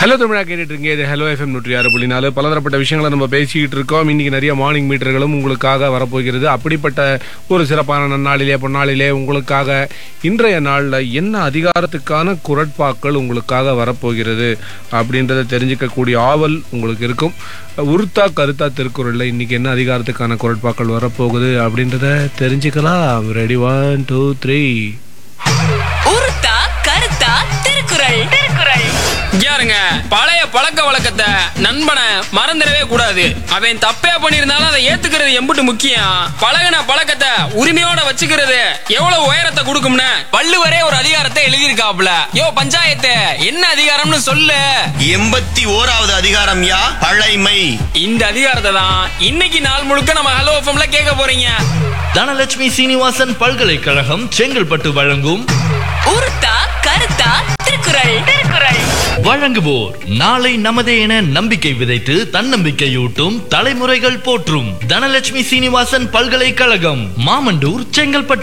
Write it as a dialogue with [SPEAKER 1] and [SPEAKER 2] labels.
[SPEAKER 1] hello தமிழா கேட்டுட்டு இருக்கீங்க இது ஹலோ எஃப்எம் நூற்றி ஆறு புள்ளி நாலு பலதரப்பட்ட விஷயங்களை நம்ம பேசிக்கிட்டு இருக்கோம் இன்னைக்கு நிறைய மார்னிங் மீட்டர்களும் உங்களுக்காக வரப்போகிறது அப்படிப்பட்ட ஒரு சிறப்பான நன்னாளிலே பொன்னாளிலே உங்களுக்காக இன்றைய நாளில் என்ன அதிகாரத்துக்கான குரட்பாக்கள் உங்களுக்காக வரப்போகிறது அப்படின்றத தெரிஞ்சுக்கக்கூடிய ஆவல் உங்களுக்கு இருக்கும் உருத்தா கருத்தா திருக்குறளில் இன்னைக்கு என்ன அதிகாரத்துக்கான குரட்பாக்கள் வரப்போகுது அப்படின்றத தெரிஞ்சுக்கலாம் ரெடி ஒன் டூ த்ரீ
[SPEAKER 2] உருத்தா கருத்தா திருக்குறள் திருக்குறள்
[SPEAKER 3] யாருங்க பழைய பழக்க வழக்கத்தை நண்பனை மறந்துடவே கூடாது அவன் தப்பே பண்ணியிருந்தாலும் அதை ஏத்துக்கிறது எம்புட்டு முக்கியம் பழகுன பழக்கத்தை உரிமையோட வச்சுக்கிறது எவ்வளவு உயரத்தை கொடுக்கும்னு வள்ளுவரே ஒரு அதிகாரத்தை எழுதியிருக்காப்ல யோ பஞ்சாயத்து என்ன அதிகாரம்னு சொல்லு
[SPEAKER 4] எண்பத்தி ஓராவது அதிகாரம் யா பழைமை
[SPEAKER 3] இந்த அதிகாரத்தை தான் இன்னைக்கு நாள் முழுக்க நம்ம ஹலோ எஃப்எம்ல கேட்க போறீங்க
[SPEAKER 5] தனலட்சுமி சீனிவாசன் பல்கலைக்கழகம் செங்கல்பட்டு வழங்கும்
[SPEAKER 2] உருத்தா கருத்தா திருக்குறள் திருக்குறள்
[SPEAKER 5] வழங்குவோர் நாளை நமதே என நம்பிக்கை விதைத்து தன்னம்பிக்கையூட்டும் தலைமுறைகள் போற்றும் தனலட்சுமி சீனிவாசன் பல்கலைக்கழகம் மாமண்டூர் செங்கல்பட்டு